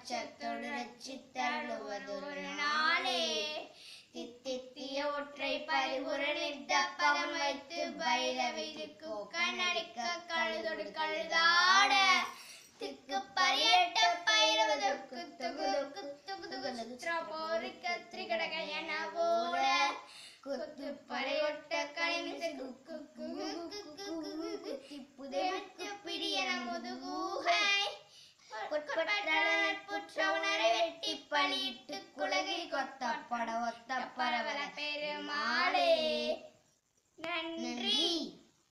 அச்சத்தோடு ரச்சித்தருளுவதொரு நாளே தித்தித்திய ஒற்றை பரிபுரணித்த பதம் வைத்து பைரவிக்கு கண்ணடிக்க கழுதொடு கழுதாட திக்கு பரியட்ட பைரவதற்கு துகுதுக்கு துகுதுகு போரிக்க திரிகடக என ஓட குத்து படையொட்ட கலைமிசை குக்கு குகு குகு குத்தி புதைமத்து பிடியன முதுகூகை புற்றவுணரை வெட்டி பலியிட்டு குலகை கொத்த பட ஒத்த பரவல பெருமா